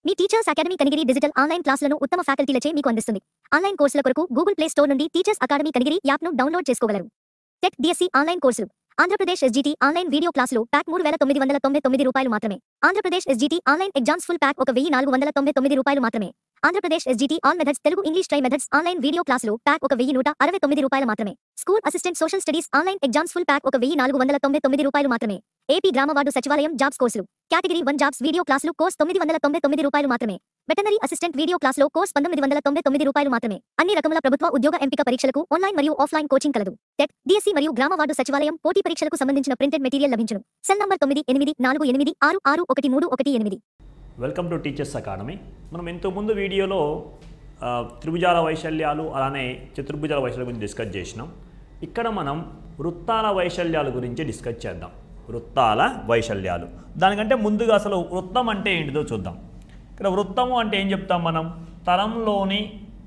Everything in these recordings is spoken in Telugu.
మీ teachers academy Kanigiri digital online క్లాసులను ఉత్తమ ఫ్యాకల్టీలచే మీకు అందిస్తుంది ఆన్లైన్ కోర్సుల కొరకు గూగుల్ ప్లే స్టోర్ నుండి టీచర్స్ అకాడమీ కనిగిరి యాప్ను డౌన్లోడ్ చేసుకోగలరు టెక్ డిఎస్సి ఆన్లైన్ కోర్సులు ఆంధ్రప్రదేశ్ ఎస్జిటి ఆన్లైన్ వీడియో క్లాసులు ప్యాక్ మూడు వేల తొమ్మిది వందల తొంభై తొమ్మిది రూపాయలు మాత్రమే Andhra Pradesh SGT online exams full pack ఒక వెయ్యి నాలుగు వందల తొంభై తొమ్మిది రూపాయలు మాత్రమే Andhra Pradesh SGT all methods Telugu English try methods online video క్లాసులు ప్యాక్ ఒక వెయ్యి నూట అరవై తొమ్మిది రూపాయలు మాత్రమే school assistant social studies online exams full pack ఒక వెయ్యి నాలుగు వందల తొంభై తొమ్మిది రూపాయలు మాత్రమే ఏపీ గ్రామవార్డు సచివాలయం జాబ్స్ కోర్సులు కేటగిరీ వన్ జాబ్స్ వీడియో క్లాసులు కోర్స్ తొమ్మిది వందల తొంభై తొమ్మిది రూపాయలు మాత్రమే వెటనరీ అసిస్టెంట్ వీడియో క్లాసులో కోర్స్ పంతొమ్మిది వందల తొంభై తొమ్మిది రూపాయలు మాత్రమే అన్ని రకముల ప్రభుత్వ ఉద్యోగ ఎంపిక పరీక్షలకు ఆన్లైన్ మరియు ఆఫ్లైన్ కోచింగ్ కలదు టెట్ డిఎస్సి మరియు గ్రామవార్డు సచివాలయం పోటీ పరీక్షలకు సంబంధించిన ప్రింటెడ్ మెటీరియల్ లభించును సెల్ నంబర్ తొమ్మిది ఎనిమిది నాలుగు ఎనిమిది ఆరు ఆరు ఒకటి మూడు ఒకటి ఎనిమిది వెల్కమ్ టు టీచర్స్ అకాడమీ మనం ఇంతకుముందు వీడియోలో ఆ, త్రిభుజాల వైశల్యాలు అలానే చతుర్భుజాల వైశల్యాల గురించి డిస్కస్ చేసినాం ఇక్కడ మనం వృత్తాల వైశల్యాల గురించి డిస్కస్ చేద్దాం వృత్తాల వైశల్యాలు దానికంటే ముందుగా అసలు వృత్తం అంటే ఏంటిదో చూద్దాం ఇక్కడ వృత్తము అంటే ఏం చెప్తాం మనం తలంలోని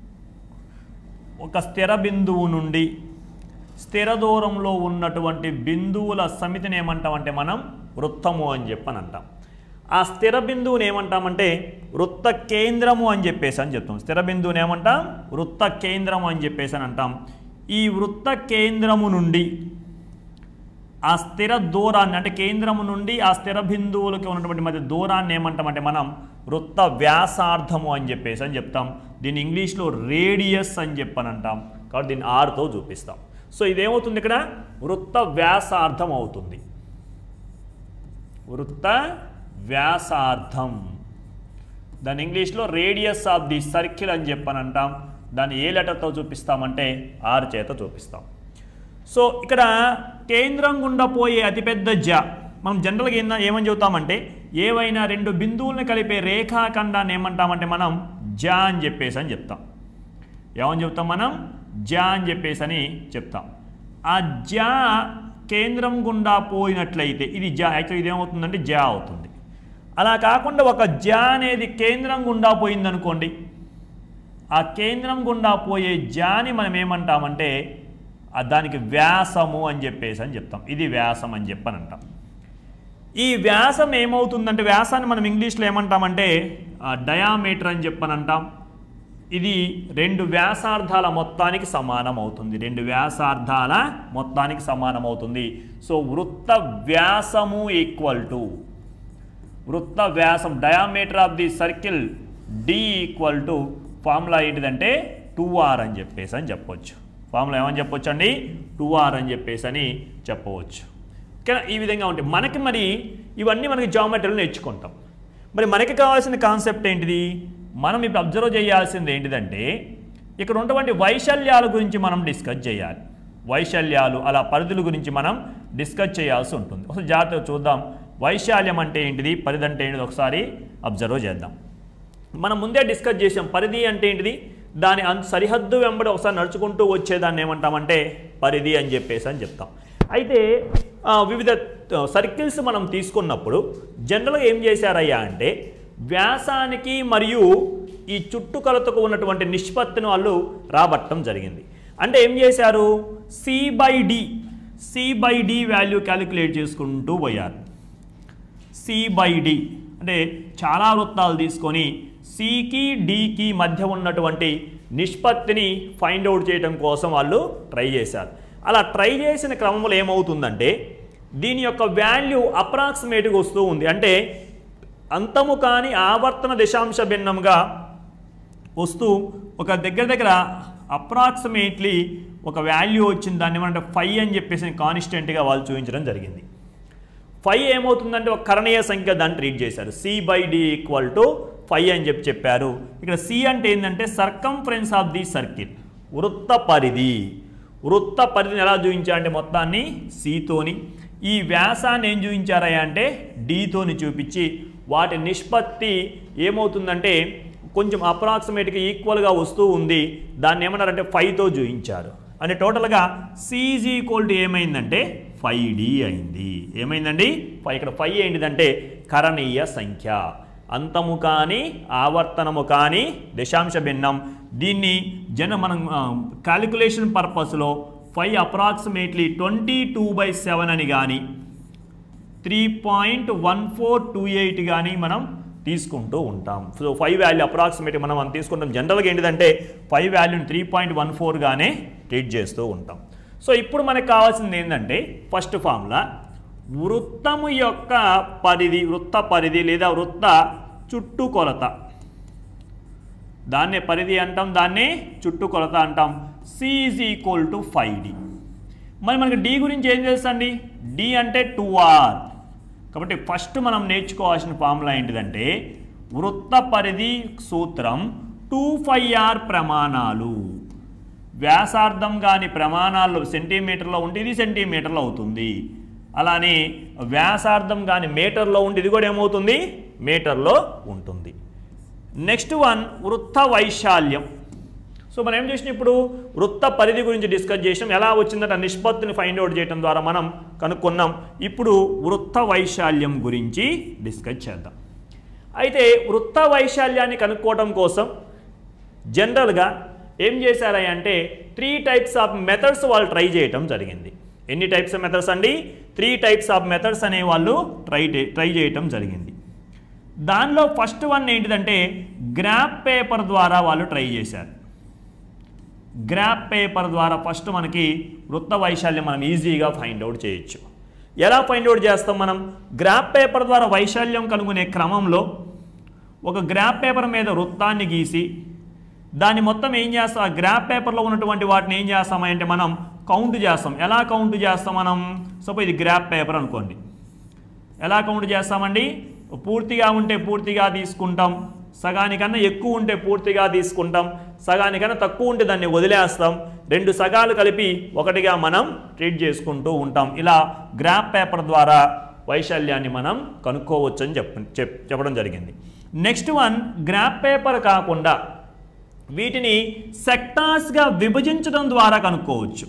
ఒక స్థిర బిందువు నుండి స్థిర దూరంలో ఉన్నటువంటి బిందువుల సమితిని ఏమంటామంటే మనం వృత్తము అని చెప్పని అంటాం ఆ స్థిర బిందువుని ఏమంటామంటే వృత్త కేంద్రము అని చెప్పేసి అని చెప్తాం స్థిర బిందువుని ఏమంటాం వృత్త కేంద్రము అని చెప్పేసి అని అంటాం ఈ వృత్త కేంద్రము నుండి ఆ స్థిర దూరాన్ని అంటే కేంద్రము నుండి ఆ స్థిర బిందువులకి ఉన్నటువంటి మధ్య దూరాన్ని ఏమంటామంటే మనం వృత్త వ్యాసార్థము అని చెప్పేసి అని చెప్తాం దీన్ని ఇంగ్లీష్లో రేడియస్ అని చెప్పని అంటాం కాబట్టి దీన్ని ఆరుతో చూపిస్తాం సో ఇదేమవుతుంది ఇక్కడ వృత్త వ్యాసార్థం అవుతుంది వృత్త వ్యాసార్థం దాని ఇంగ్లీష్లో రేడియస్ ఆఫ్ ది సర్కిల్ అని చెప్పని అంటాం దాన్ని ఏ లెటర్తో చూపిస్తామంటే ఆరు చేత చూపిస్తాం సో ఇక్కడ కేంద్రం గుండా పోయే అతిపెద్ద జ మనం జనరల్గా ఏందా ఏమని చెబుతామంటే ఏవైనా రెండు బిందువులను కలిపే రేఖాఖండాన్ని ఏమంటామంటే మనం జ అని చెప్పేసి అని చెప్తాం ఏమని చెప్తాం మనం జ అని చెప్పేసి అని చెప్తాం ఆ జ కేంద్రం గుండా పోయినట్లయితే ఇది జ యాక్చువల్లీ ఇది ఏమవుతుందంటే జ అవుతుంది అలా కాకుండా ఒక జ అనేది కేంద్రం గుండా పోయిందనుకోండి ఆ కేంద్రం గుండా పోయే జాని మనం ఏమంటామంటే ఆ దానికి వ్యాసము అని చెప్పేసి అని చెప్తాం ఇది వ్యాసం అని చెప్పని అంటాం ఈ వ్యాసం ఏమవుతుందంటే వ్యాసాన్ని మనం ఇంగ్లీష్లో ఏమంటామంటే డయామీటర్ అని చెప్పని అంటాం ఇది రెండు వ్యాసార్థాల మొత్తానికి సమానం అవుతుంది రెండు వ్యాసార్థాల మొత్తానికి సమానం అవుతుంది సో వృత్త వ్యాసము ఈక్వల్ టు వృత్త వ్యాసం diameter of the circle D equal to formula ఏంటిదంటే టూ ఆర్ అని చెప్పేసి అని చెప్పవచ్చు ఫార్ములా ఏమని చెప్పొచ్చు అండి టూ ఆర్ అని చెప్పేసి అని చెప్పవచ్చు ఓకేనా ఈ విధంగా ఉంటాయి మనకి మరి ఇవన్నీ మనకి జామెట్రీలో నేర్చుకుంటాం మరి మనకి కావాల్సిన కాన్సెప్ట్ ఏంటిది మనం ఇప్పుడు అబ్జర్వ్ చేయాల్సింది ఏంటిదంటే ఇక్కడ ఉన్నటువంటి వైశల్యాల గురించి మనం డిస్కస్ చేయాలి వైశల్యాలు అలా పరిధుల గురించి మనం డిస్కస్ చేయాల్సి ఉంటుంది ఒకసారి జాగ్రత్తగా చూద్దాం వైశాల్యం అంటే ఏంటిది పరిధి అంటే ఏంటిది ఒకసారి అబ్జర్వ్ చేద్దాం మనం ముందే డిస్కస్ చేసాం పరిధి అంటే ఏంటిది దాని అన్ సరిహద్దు వెంబడి ఒకసారి నడుచుకుంటూ వచ్చేదాన్ని ఏమంటామంటే పరిధి అని చెప్పేసి అని చెప్తాం అయితే ఆ, వివిధ సర్కిల్స్ మనం తీసుకున్నప్పుడు జనరల్గా ఏం చేశారయ్యా అంటే వ్యాసానికి మరియు ఈ చుట్టుకొలతకు ఉన్నటువంటి నిష్పత్తిని వాళ్ళు రాబట్టడం జరిగింది అంటే ఏం చేశారు C by D C by D value calculate చేసుకుంటూ పోయారు సి బై డి అంటే చాలా వృత్తాలు తీసుకొని సికి డికి మధ్య ఉన్నటువంటి నిష్పత్తిని ఫైండ్ అవుట్ చేయడం కోసం వాళ్ళు ట్రై చేశారు అలా ట్రై చేసిన క్రమంలో ఏమవుతుందంటే దీని యొక్క వాల్యూ అప్రాక్సిమేట్గా వస్తూ ఉంది అంటే అంతము కాని ఆవర్తన దశాంశ భిన్నంగా వస్తూ ఒక దగ్గర దగ్గర అప్రాక్సిమేట్లీ ఒక వాల్యూ వచ్చింది దాన్ని ఏమంటే ఫైవ్ అని చెప్పేసి కాన్స్టెంట్గా వాళ్ళు చూపించడం జరిగింది ఫైవ్ ఏమవుతుందంటే ఒక కరణీయ సంఖ్య దాన్ని ట్రీట్ చేశారు C by D equal to five అని చెప్పి చెప్పారు ఇక్కడ సి అంటే ఏంటంటే సర్కంఫరెన్స్ ఆఫ్ ది సర్కిల్ వృత్త పరిధి వృత్త పరిధిని ఎలా చూపించారంటే మొత్తాన్ని సితోని ఈ వ్యాసాన్ని ఏం చూపించారయ్యా అంటే డితోని చూపించి వాటి నిష్పత్తి ఏమవుతుందంటే కొంచెం అప్రాక్సిమేట్గా ఈక్వల్గా వస్తూ ఉంది దాన్ని ఏమన్నారంటే ఫైవ్తో చూపించారు అంటే టోటల్గా సిఈజ్ ఈక్వల్ టు ఏమైందంటే ఫైవ్ డి అయింది ఏమైందండి ఫైవ్ ఇక్కడ ఫైవ్ ఏంటిదంటే కరణీయ సంఖ్య అంతము కానీ ఆవర్తనము కానీ దశాంశ భిన్నం దీన్ని జన మనం క్యాలిక్యులేషన్ పర్పస్లో five approximately twenty two by seven అని కానీ three point one four two eight కానీ మనం తీసుకుంటూ ఉంటాం సో ఫైవ్ వాల్యూ అప్రాక్సిమేట్ మనం మనం తీసుకుంటాం జనరల్గా ఏంటిదంటే ఫైవ్ వాల్యూని త్రీ పాయింట్ వన్ ఫోర్గానే ట్రీట్ చేస్తూ ఉంటాం సో ఇప్పుడు మనకు కావాల్సింది ఏంటంటే ఫస్ట్ ఫార్ములా వృత్తము యొక్క పరిధి వృత్త పరిధి లేదా వృత్త చుట్టుకొలత దాన్నే పరిధి అంటాం దాన్నే చుట్టుకొలత అంటాం C is equal to five D మరి మనకి డి గురించి ఏం తెలుసు అండి డి అంటే టూ ఆర్ కాబట్టి ఫస్ట్ మనం నేర్చుకోవాల్సిన ఫార్ములా ఏంటిదంటే వృత్త పరిధి సూత్రం టూ ఫైవ్ ఆర్ ప్రమాణాలు వ్యాసార్థం కాని ప్రమాణాల్లో సెంటీమీటర్లో ఉంటే ఇది సెంటీమీటర్లో అవుతుంది అలానే వ్యాసార్థం కాని మీటర్లో ఉంటే ఇది కూడా ఏమవుతుంది మీటర్లో ఉంటుంది నెక్స్ట్ వన్ వృత్త వైశాల్యం సో మనం ఏం చేసినాం ఇప్పుడు వృత్త పరిధి గురించి డిస్కస్ చేసినాం ఎలా వచ్చిందంటే ఆ నిష్పత్తిని ఫైండ్ అవుట్ చేయడం ద్వారా మనం కనుక్కున్నాం ఇప్పుడు వృత్త వైశాల్యం గురించి డిస్కస్ చేద్దాం అయితే వృత్త వైశాల్యాన్ని కనుక్కోవడం కోసం జనరల్గా ఏం చేశారా అంటే త్రీ టైప్స్ ఆఫ్ మెథడ్స్ వాళ్ళు ట్రై చేయటం జరిగింది ఎన్ని టైప్స్ ఆఫ్ మెథడ్స్ అండి త్రీ టైప్స్ ఆఫ్ మెథడ్స్ అనే వాళ్ళు ట్రై ట్రై చేయటం జరిగింది దానిలో ఫస్ట్ వన్ ఏంటిదంటే గ్రాఫ్ పేపర్ ద్వారా వాళ్ళు ట్రై చేశారు గ్రాఫ్ పేపర్ ద్వారా ఫస్ట్ మనకి వృత్త వైశాల్యం మనం ఈజీగా ఫైండ్ అవుట్ చేయొచ్చు ఎలా ఫైండ్ అవుట్ చేస్తాం మనం గ్రాఫ్ పేపర్ ద్వారా వైశాల్యం కనుగొనే క్రమంలో ఒక గ్రాఫ్ పేపర్ మీద వృత్తాన్ని గీసి దాన్ని మొత్తం ఏం చేస్తాం ఆ గ్రాఫ్ పేపర్లో ఉన్నటువంటి వాటిని ఏం చేస్తామంటే మనం కౌంట్ చేస్తాం ఎలా కౌంట్ చేస్తాం మనం సపోజ్ ఇది గ్రాఫ్ పేపర్ అనుకోండి ఎలా కౌంట్ చేస్తామండి పూర్తిగా ఉంటే పూర్తిగా తీసుకుంటాం సగానికన్నా ఎక్కువ ఉంటే పూర్తిగా తీసుకుంటాం సగానికన్నా తక్కువ ఉంటే దాన్ని వదిలేస్తాం రెండు సగాలు కలిపి ఒకటిగా మనం ట్రీట్ చేసుకుంటూ ఉంటాం ఇలా గ్రాఫ్ పేపర్ ద్వారా వైశాల్యాన్ని మనం కనుక్కోవచ్చని చెప్ప చెప్ చెప్పడం జరిగింది నెక్స్ట్ వన్ గ్రాఫ్ పేపర్ కాకుండా వీటిని సెక్టార్స్గా విభజించడం ద్వారా కనుక్కోవచ్చు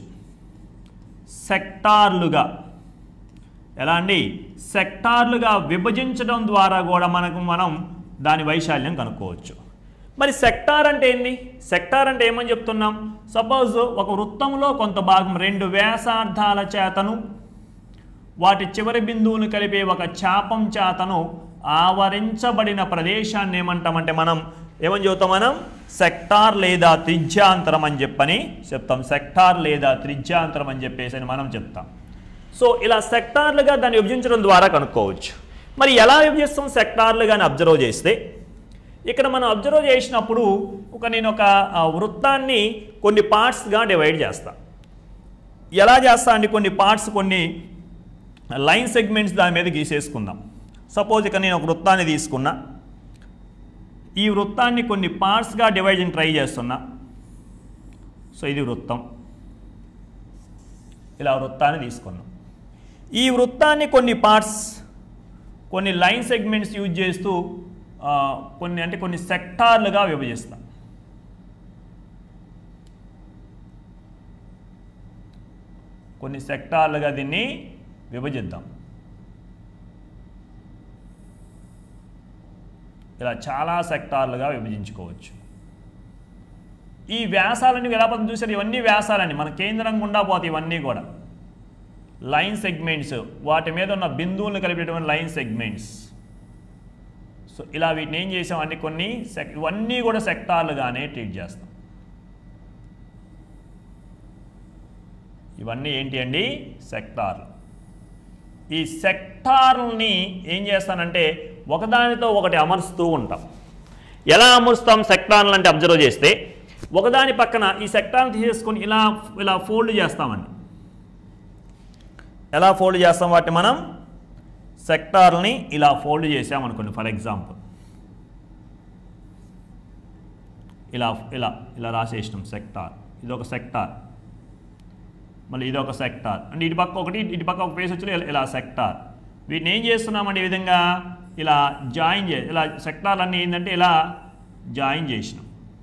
సెక్టార్లుగా ఎలా అండి సెక్టార్లుగా విభజించడం ద్వారా కూడా మనకు మనం దాని వైశాల్యం కనుక్కోవచ్చు మరి సెక్టార్ అంటే ఏంది సెక్టార్ అంటే ఏమని చెప్తున్నాం సపోజ్ ఒక వృత్తంలో కొంత భాగం రెండు వ్యాసార్థాల చేతను వాటి చివరి బిందువును కలిపే ఒక చాపం చేతను ఆవరించబడిన ప్రదేశాన్ని ఏమంటామంటే మనం ఏమని చెబుతాం మనం సెక్టార్ లేదా త్రిజ్యాంతరం అని చెప్పని చెప్తాం సెక్టార్ లేదా త్రిజ్యాంతరం అని చెప్పేసి అని మనం చెప్తాం సో ఇలా సెక్టార్లుగా దాన్ని విభజించడం ద్వారా కనుక్కోవచ్చు మరి ఎలా విభజిస్తాం సెక్టార్లుగా అని అబ్జర్వ్ చేస్తే ఇక్కడ మనం అబ్జర్వ్ చేసినప్పుడు ఒక నేను ఒక ఆ, వృత్తాన్ని కొన్ని పార్ట్స్గా డివైడ్ చేస్తా ఎలా చేస్తా అండి కొన్ని పార్ట్స్ కొన్ని లైన్ సెగ్మెంట్స్ దాని మీద గీసేసుకుందాం సపోజ్ ఇక్కడ నేను ఒక వృత్తాన్ని తీసుకున్నా ఈ వృత్తాన్ని కొన్ని పార్ట్స్గా డివైడ్ చేయని ట్రై చేస్తున్నా సో ఇది వృత్తం ఇలా వృత్తాన్ని తీసుకున్నాం ఈ వృత్తాన్ని కొన్ని పార్ట్స్ కొన్ని లైన్ సెగ్మెంట్స్ యూజ్ చేస్తూ ఆ, కొన్ని అంటే కొన్ని సెక్టార్లుగా విభజిస్తాం కొన్ని సెక్టార్లుగా దీన్ని విభజిద్దాం ఇలా చాలా సెక్టార్లుగా విభజించుకోవచ్చు ఈ వ్యాసాలన్నీ ఎలా పద్ధతి చూసారు ఇవన్నీ వ్యాసాలండి మన కేంద్రం గుండా పోతాయి ఇవన్నీ కూడా లైన్ సెగ్మెంట్స్ వాటి మీద ఉన్న బిందువులను కలిపేటువంటి లైన్ సెగ్మెంట్స్ సో ఇలా వీటిని ఏం చేసామంటే కొన్ని సెక్ ఇవన్నీ కూడా సెక్టార్లుగానే ట్రీట్ చేస్తాం ఇవన్నీ ఏంటి అండి సెక్టార్లు ఈ సెక్టార్ని ఏం చేస్తానంటే ఒకదానితో ఒకటి అమరుస్తూ ఉంటాం ఎలా అమరుస్తాం సెక్టార్లు అంటే అబ్జర్వ్ చేస్తే ఒకదాని పక్కన ఈ సెక్టార్ని తీసేసుకొని ఇలా ఇలా ఫోల్డ్ చేస్తామండి ఎలా ఫోల్డ్ చేస్తాం వాటిని మనం సెక్టార్ని ఇలా ఫోల్డ్ చేసామనుకోండి ఫర్ ఎగ్జాంపుల్ ఇలా ఇలా ఇలా రాసేసినాం సెక్టార్ ఇది ఒక సెక్టార్ మళ్ళీ ఇది ఒక సెక్టార్ అంటే ఇటు పక్క ఒకటి ఇటు పక్క ఒక ఫేస్ వచ్చి ఇలా సెక్టార్ వీటిని ఏం చేస్తున్నామంటే ఈ విధంగా ఇలా జాయిన్ చే ఇలా సెక్టార్ అన్నీ ఏంటంటే ఇలా జాయిన్ చేసినాం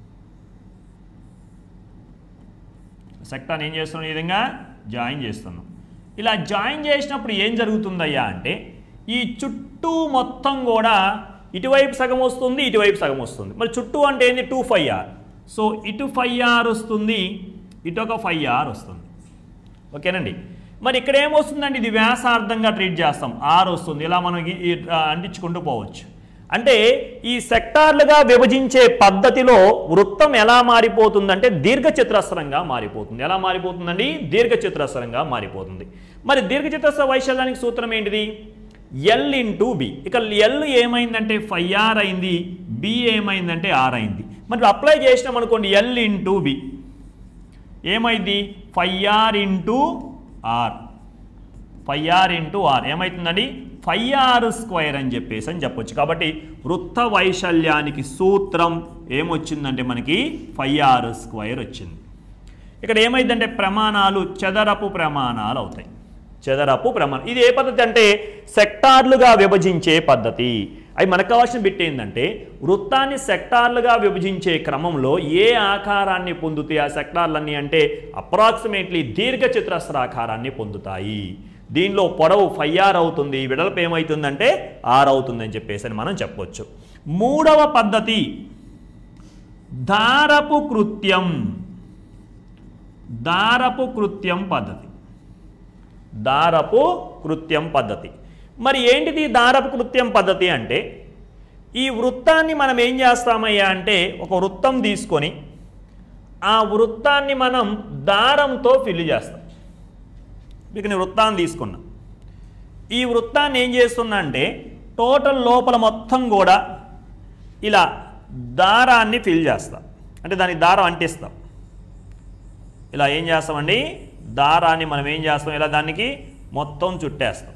సెక్టార్ని ఏం చేస్తున్నాం ఈ విధంగా జాయిన్ చేస్తున్నాం ఇలా జాయిన్ చేసినప్పుడు ఏం జరుగుతుందయ్యా అంటే ఈ చుట్టూ మొత్తం కూడా ఇటువైపు సగం వస్తుంది ఇటువైపు సగం వస్తుంది మరి చుట్టూ అంటే ఏంది టూ ఫైవ్ ఆర్ సో ఇటు ఫైవ్ ఆర్ వస్తుంది ఇటు ఒక ఫైవ్ ఆర్ వస్తుంది ఓకేనండి మరి ఇక్కడ ఏమొస్తుందండి ఇది వ్యాసార్థంగా ట్రీట్ చేస్తాం ఆర్ వస్తుంది ఇలా మనం ఈ- ఈ, ఆ, అంటించుకుంటూ పోవచ్చు అంటే ఈ సెక్టార్లుగా విభజించే పద్ధతిలో వృత్తం ఎలా మారిపోతుందంటే దీర్ఘచతురస్రంగా మారిపోతుంది ఎలా మారిపోతుందండి దీర్ఘచతురస్రంగా మారిపోతుంది మరి దీర్ఘచతురస్ర వైశాల్యానికి సూత్రం ఏంటిది ఎల్ ఇంటూ బి ఇక ఎల్ ఏమైందంటే ఫైవ్ ఆర్ అయింది బి ఏమైందంటే ఆర్ అయింది మరి అప్లై చేసినాం అనుకోండి ఎల్ ఇంటూ బి ఏమైంది five R into R five R into R ఏమవుతుందండి ఫైవ్ ఆర్ స్క్వేర్ అని చెప్పేసి అని చెప్పొచ్చు కాబట్టి వృత్త వైశాల్యానికి సూత్రం ఏమొచ్చిందంటే మనకి ఫైవ్ ఆర్ స్క్వేర్ వచ్చింది ఇక్కడ ఏమైందంటే ప్రమాణాలు చదరపు ప్రమాణాలు అవుతాయి చదరపు ప్రమాణం ఇది ఏ పద్ధతి అంటే సెక్టార్లుగా విభజించే పద్ధతి అవి మనకు కావాల్సిన బిట్ ఏంటంటే వృత్తాన్ని సెక్టార్లుగా విభజించే క్రమంలో ఏ ఆకారాన్ని పొందుతాయి ఆ సెక్టార్లన్నీ అంటే అప్రాక్సిమేట్లీ దీర్ఘచతురస్రాకారాన్ని పొందుతాయి దీనిలో పొడవు ఫైవ్ ఆర్ అవుతుంది వెడల్పు ఏమవుతుందంటే ఆర్ అవుతుందని చెప్పేసి అని మనం చెప్పొచ్చు మూడవ పద్ధతి దారపు కృత్యం దారపు కృత్యం పద్ధతి దారపు కృత్యం పద్ధతి మరి ఏంటిది దారపు కృత్యం పద్ధతి అంటే ఈ వృత్తాన్ని మనం ఏం చేస్తామయ్యా అంటే ఒక వృత్తం తీసుకొని ఆ వృత్తాన్ని మనం దారంతో ఫిల్ చేస్తాం ఇక నేను వృత్తాన్ని తీసుకున్నా ఈ వృత్తాన్ని ఏం చేస్తున్నా అంటే టోటల్ లోపల మొత్తం కూడా ఇలా దారాన్ని ఫిల్ చేస్తాం అంటే దానికి దారం అంటిస్తాం ఇలా ఏం చేస్తామండి దారాన్ని మనం ఏం చేస్తాం ఇలా దానికి మొత్తం చుట్టేస్తాం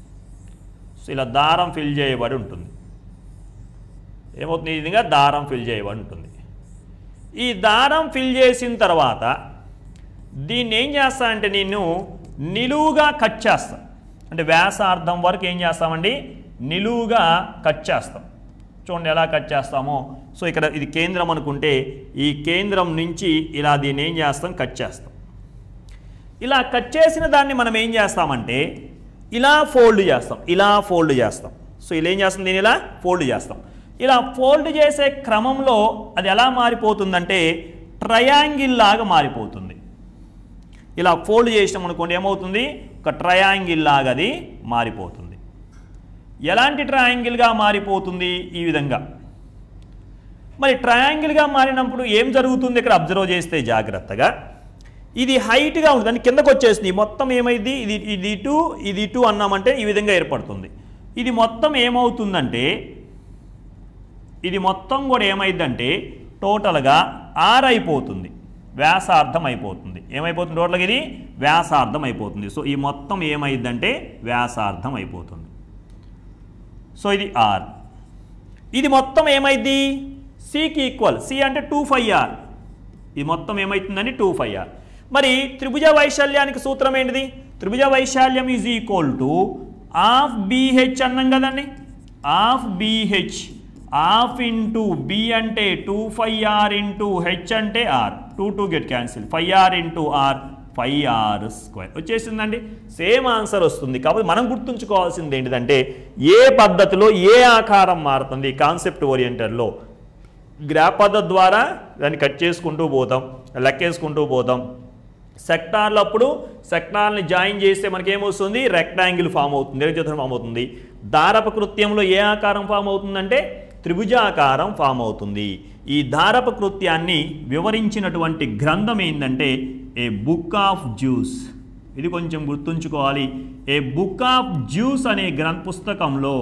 సో ఇలా దారం ఫిల్ చేయబడి ఉంటుంది ఏమవుతుంది ఈ విధంగా దారం ఫిల్ చేయబడి ఉంటుంది ఈ దారం ఫిల్ చేసిన తర్వాత దీన్ని ఏం చేస్తా అంటే నేను నిలువుగా కట్ చేస్తాం అంటే వ్యాసార్థం వరకు ఏం చేస్తామండి నిలువుగా కట్ చేస్తాం చూడండి ఎలా కట్ చేస్తామో సో ఇక్కడ ఇది కేంద్రం అనుకుంటే ఈ కేంద్రం నుంచి ఇలా దీన్ని ఏం చేస్తాం కట్ చేస్తాం ఇలా కట్ చేసిన దాన్ని మనం ఏం చేస్తామంటే ఇలా ఫోల్డ్ చేస్తాం ఇలా ఫోల్డ్ చేస్తాం సో ఇలా ఏం చేస్తాం దీన్ని ఇలా ఫోల్డ్ చేస్తాం ఇలా ఫోల్డ్ చేసే క్రమంలో అది ఎలా మారిపోతుందంటే ట్రయాంగిల్ లాగా మారిపోతుంది ఇలా ఫోల్డ్ చేసినాం అనుకోండి ఏమవుతుంది ఒక ట్రయాంగిల్ లాగా అది మారిపోతుంది ఎలాంటి ట్రయాంగిల్గా మారిపోతుంది ఈ విధంగా మరి ట్రయాంగిల్గా మారినప్పుడు ఏం జరుగుతుంది ఇక్కడ అబ్జర్వ్ చేస్తే జాగ్రత్తగా ఇది హైట్గా ఉంటుంది దాని కిందకు వచ్చేసింది మొత్తం ఏమైంది ఇది ఇది ఇటు ఇది ఇటు అన్నామంటే ఈ విధంగా ఏర్పడుతుంది ఇది మొత్తం ఏమవుతుందంటే ఇది మొత్తం కూడా ఏమైందంటే టోటల్గా ఆర్ అయిపోతుంది వ్యాసార్థం అయిపోతుంది ఏమైపోతుంది టోటల్గా ఇది వ్యాసార్థం అయిపోతుంది సో ఈ మొత్తం ఏమైందంటే వ్యాసార్థం అయిపోతుంది సో ఇది ఆర్ ఇది మొత్తం ఏమైంది సికి ఈక్వల్ సి అంటే టూ ఫైవ్ ఆర్ ఇది మొత్తం ఏమవుతుందని టూ ఫైవ్ ఆర్ మరి త్రిభుజ వైశాల్యానికి సూత్రం ఏంటిది త్రిభుజ వైశాల్యం is equal to half BH అన్నాం కదండి half BH half into B అంటే two five R into H అంటే R two two get cancel five R into R five R square వచ్చేసిందండి సేమ్ ఆన్సర్ వస్తుంది కాబట్టి మనం గుర్తుంచుకోవాల్సింది ఏంటిదంటే ఏ పద్ధతిలో ఏ ఆకారం మారుతుంది కాన్సెప్ట్ ఓరియంటెడ్లో గ్రాఫ్ పద్ధతి ద్వారా దాన్ని కట్ చేసుకుంటూ పోతాం లెక్కేసుకుంటూ పోతాం సెక్టార్లు అప్పుడు సెక్టార్ని జాయిన్ చేస్తే మనకి ఏమొస్తుంది రెక్టాంగిల్ ఫామ్ అవుతుంది దీర్ఘచతురం ఫామ్ అవుతుంది దారప కృత్యంలో ఏ ఆకారం ఫామ్ అవుతుందంటే త్రిభుజాకారం ఫామ్ అవుతుంది ఈ దారప కృత్యాన్ని వివరించినటువంటి గ్రంథం ఏంటంటే ఏ బుక్ ఆఫ్ జ్యూస్ ఇది కొంచెం గుర్తుంచుకోవాలి ఏ బుక్ ఆఫ్ జ్యూస్ అనే గ్రంథ పుస్తకంలో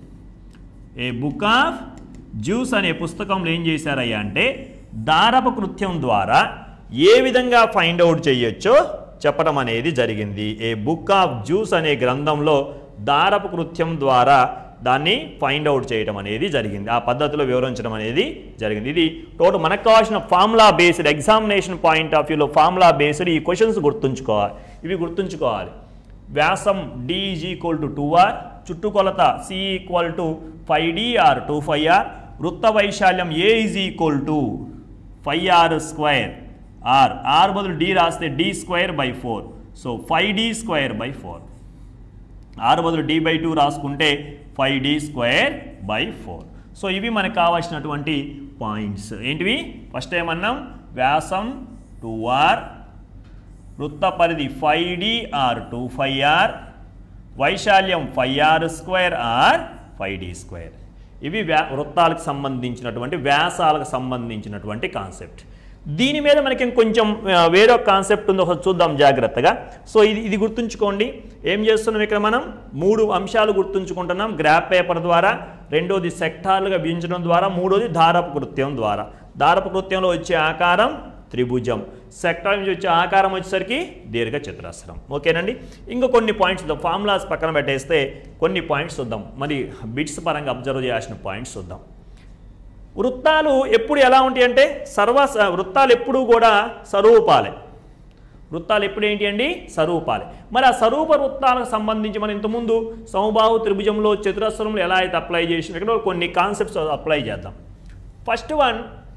ఏ బుక్ ఆఫ్ జ్యూస్ అనే పుస్తకంలో ఏం చేశారయ్యా అంటే దారప కృత్యం ద్వారా ఏ విధంగా ఫైండ్ అవుట్ చేయొచ్చో చెప్పడం అనేది జరిగింది ఏ బుక్ ఆఫ్ జ్యూస్ అనే గ్రంథంలో దారపు కృత్యం ద్వారా దాన్ని ఫైండ్ అవుట్ చేయడం అనేది జరిగింది ఆ పద్ధతిలో వివరించడం అనేది జరిగింది ఇది టోటల్ మనకు కావాల్సిన formula based examination point of వ్యూలో ఫార్ములా బేస్డ్ ఈ క్వశ్చన్స్ గుర్తుంచుకోవాలి ఇవి గుర్తుంచుకోవాలి వ్యాసం D is equal to two R చుట్టుకొలత C equal to five D R two five R వృత్త వైశాల్యం A is equal to five R square R R బదులు డి రాస్తే D square by four so five D square by four R బదులు డి బై టూ రాసుకుంటే five D square by four so ఇవి మనకు కావాల్సినటువంటి పాయింట్స్ ఏంటివి ఫస్ట్ ఏమన్నాం వ్యాసం టూ ఆర్ వృత్త పరిధి five D R two five R వైశాల్యం five R square R five D square ఇవి వ్యా వృత్తాలకు సంబంధించినటువంటి వ్యాసాలకు సంబంధించినటువంటి కాన్సెప్ట్ దీని మీద మనకి ఇంకొంచెం ఆ, వేరొక కాన్సెప్ట్ ఉంది ఒకసారి చూద్దాం జాగ్రత్తగా సో ఇది ఇది గుర్తుంచుకోండి ఏం చేస్తున్నాం ఇక్కడ మనం మూడు అంశాలు గుర్తుంచుకుంటున్నాం గ్రాఫ్ పేపర్ ద్వారా రెండోది సెక్టార్లుగా విభజించడం ద్వారా మూడోది దారపు కృత్యం ద్వారా దారపు కృత్యంలో వచ్చే ఆకారం త్రిభుజం సెక్టార్ నుంచి వచ్చే ఆకారం వచ్చేసరికి దీర్ఘ చతురస్రం ఓకేనండి ఇంకా కొన్ని పాయింట్స్ చూద్దాం ఫార్ములాస్ పక్కన పెట్టేస్తే కొన్ని పాయింట్స్ చూద్దాం మరి బిట్స్ పరంగా అబ్జర్వ్ చేయాల్సిన పాయింట్స్ చూద్దాం వృత్తాలు ఎప్పుడు ఎలా ఉంటాయి అంటే సర్వ వృత్తాలు ఎప్పుడూ కూడా స్వరూపాలే వృత్తాలు ఎప్పుడు ఏంటి అండి స్వరూపాలే మరి ఆ స్వరూప వృత్తాలకు సంబంధించి మనం ఇంతకుముందు సమబాహు త్రిభుజంలో చతురస్రంలో ఎలా అయితే అప్లై చేసిన ఇక్కడ కొన్ని కాన్సెప్ట్స్ అప్లై చేద్దాం ఫస్ట్ వన్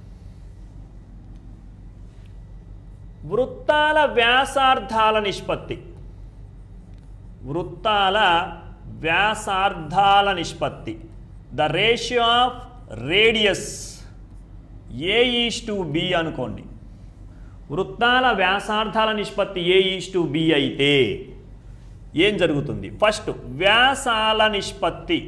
వృత్తాల వ్యాసార్థాల నిష్పత్తి వృత్తాల వ్యాసార్థాల నిష్పత్తి the ratio of radius A is to B అనుకోండి వృత్తాల వ్యాసార్థాల నిష్పత్తి ఏ ఈస్ టు బి అయితే ఏం జరుగుతుంది ఫస్ట్ వ్యాసాల నిష్పత్తి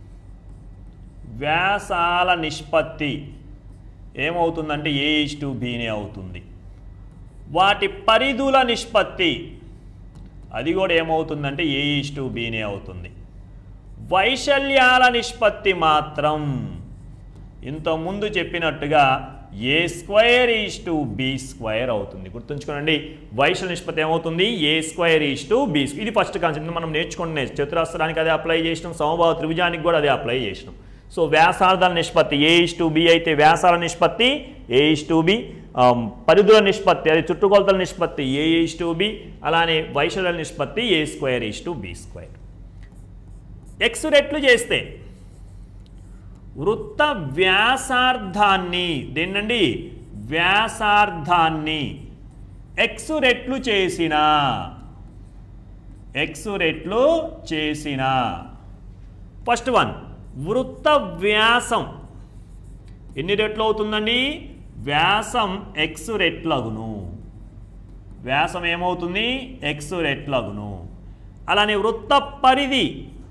వ్యాసాల నిష్పత్తి ఏమవుతుందంటే ఏ ఈస్ టు బీనే అవుతుంది వాటి పరిధుల నిష్పత్తి అది కూడా ఏమవుతుందంటే ఏ ఈస్ టు బీనే అవుతుంది వైశల్యాల నిష్పత్తి మాత్రం ఇంతకుముందు చెప్పినట్టుగా A square is to B square అవుతుంది గుర్తుంచుకోండి వైశల్య నిష్పత్తి ఏమవుతుంది A square is to B ఇది ఫస్ట్ కాన్సెప్ట్ మనం నేర్చుకునే చతురస్రానికి అదే అప్లై చేసినాం సమభావ త్రిభుజానికి కూడా అదే అప్లై చేసినాం సో వ్యాసార్థాల నిష్పత్తి ఏ ఇస్ టు బి అయితే వ్యాసాల నిష్పత్తి ఏ ఇస్ టు బి పరిధుల నిష్పత్తి అది చుట్టుకొలతల నిష్పత్తి ఏ ఇస్ టు బి అలానే వైశాల్య నిష్పత్తి A square is to B square X రెట్లు చేస్తే వృత్త వ్యాసార్థాన్ని దేన్నండి వ్యాసార్థాన్ని ఎక్స్ రెట్లు చేసిన ఎక్స్ రెట్లు చేసిన ఫస్ట్ వన్ వృత్త వ్యాసం ఎన్ని రెట్లు అవుతుందండి వ్యాసం ఎక్స్ రెట్లగును వ్యాసం ఏమవుతుంది ఎక్స్ రెట్లగును అలానే వృత్త పరిధి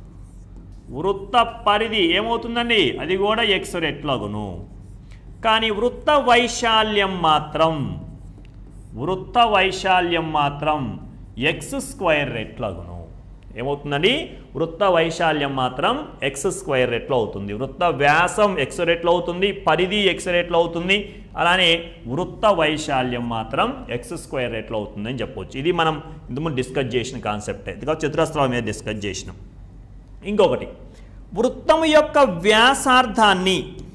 వృత్త పరిధి ఏమవుతుందండి అది కూడా ఎక్స్ రెట్లగును కానీ వృత్త వైశాల్యం మాత్రం వృత్త వైశాల్యం మాత్రం ఎక్స్ స్క్వైర్ రెట్లగును ఏమవుతుందండి వృత్త వైశాల్యం మాత్రం ఎక్స్ స్క్వైర్ రెట్లు అవుతుంది వృత్త వ్యాసం ఎక్స్ రెట్లు అవుతుంది పరిధి ఎక్స్ రెట్లు అవుతుంది అలానే వృత్త వైశాల్యం మాత్రం ఎక్స్ స్క్వైర్ రెట్లు అవుతుందని చెప్పవచ్చు ఇది మనం ఇంతకుముందు డిస్కస్ చేసిన కాన్సెప్టే ఇది చతురస్రాల మీద డిస్కస్ చేసినాం ఇంకొకటి వృత్తము యొక్క వ్యాసార్థాన్ని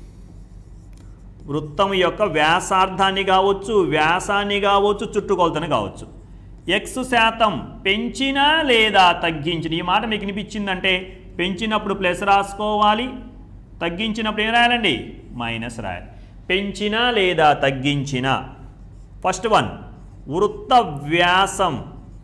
వృత్తము యొక్క వ్యాసార్థాన్ని కావచ్చు వ్యాసాన్ని కావచ్చు చుట్టుకొలతని కావచ్చు ఎక్స్ శాతం పెంచినా లేదా తగ్గించిన ఈ మాట మీకు వినిపించిందంటే పెంచినప్పుడు ప్లస్ రాసుకోవాలి తగ్గించినప్పుడు ఏం రాయాలండి మైనస్ రాయాలి పెంచినా లేదా తగ్గించిన ఫస్ట్ వన్ వృత్త వ్యాసం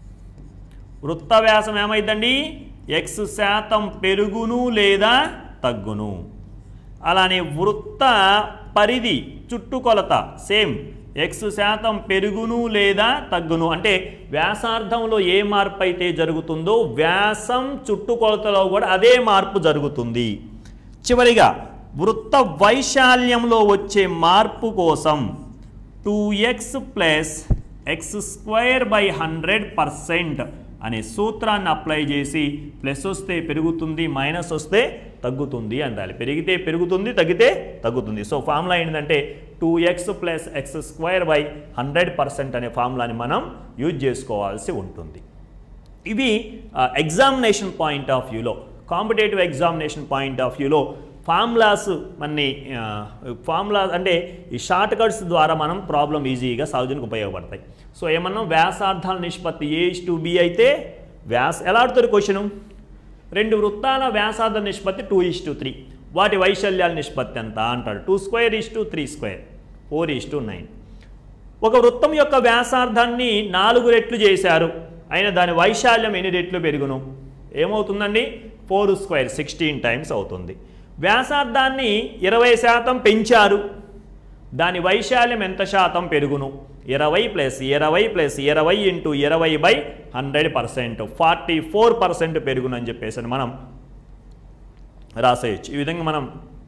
వృత్త వ్యాసం ఏమైందండి ఎక్స్ శాతం పెరుగును లేదా తగ్గును అలానే వృత్త పరిధి చుట్టుకొలత సేమ్ ఎక్స్ శాతం పెరుగును లేదా తగ్గును అంటే వ్యాసార్థంలో ఏ మార్పు అయితే జరుగుతుందో వ్యాసం చుట్టుకొలతలో కూడా అదే మార్పు జరుగుతుంది చివరిగా వృత్త వైశాల్యంలో వచ్చే మార్పు కోసం two X plus X square by hundred percent అనే సూత్రాన్ని అప్లై చేసి ప్లస్ వస్తే పెరుగుతుంది మైనస్ వస్తే తగ్గుతుంది అంటాలి పెరిగితే పెరుగుతుంది తగ్గితే తగ్గుతుంది సో ఫార్ములా ఏంటంటే two X plus X square by hundred percent అనే ఫార్ములాని మనం యూజ్ చేసుకోవాల్సి ఉంటుంది ఇవి ఎగ్జామినేషన్ పాయింట్ ఆఫ్ వ్యూలో కాంపిటేటివ్ ఎగ్జామినేషన్ పాయింట్ ఆఫ్ వ్యూలో ఫార్ములాస్ మన్ని ఫార్ములా అంటే ఈ షార్ట్ కట్స్ ద్వారా మనం ప్రాబ్లం ఈజీగా సాగుజనికి ఉపయోగపడతాయి సో ఏమన్నా వ్యాసార్థాల నిష్పత్తి ఏ ఇస్ టు బి అయితే వ్యాస ఎలా ఆడుతుంది క్వశ్చను రెండు వృత్తాల వ్యాసార్థ నిష్పత్తి టూ ఇస్ టు త్రీ వాటి వైశాల్యాల నిష్పత్తి ఎంత అంటాడు two square is to three square four is to nine ఒక వృత్తం యొక్క వ్యాసార్థాన్ని నాలుగు రెట్లు చేశారు అయినా దాని వైశాల్యం ఎన్ని రెట్లు పెరుగును ఏమవుతుందండి ఫోర్ స్క్వేర్ సిక్స్టీన్ టైమ్స్ అవుతుంది వ్యాసార్థాన్ని ఇరవై శాతం పెంచారు దాని వైశాల్యం ఎంత శాతం పెరుగును ఇరవై ప్లస్ ఇరవై ప్లస్ ఇరవై ఇంటూ ఇరవై by hundred percent forty four percent పెరుగునని చెప్పేసి మనం రాసేయచ్చు ఈ విధంగా మనం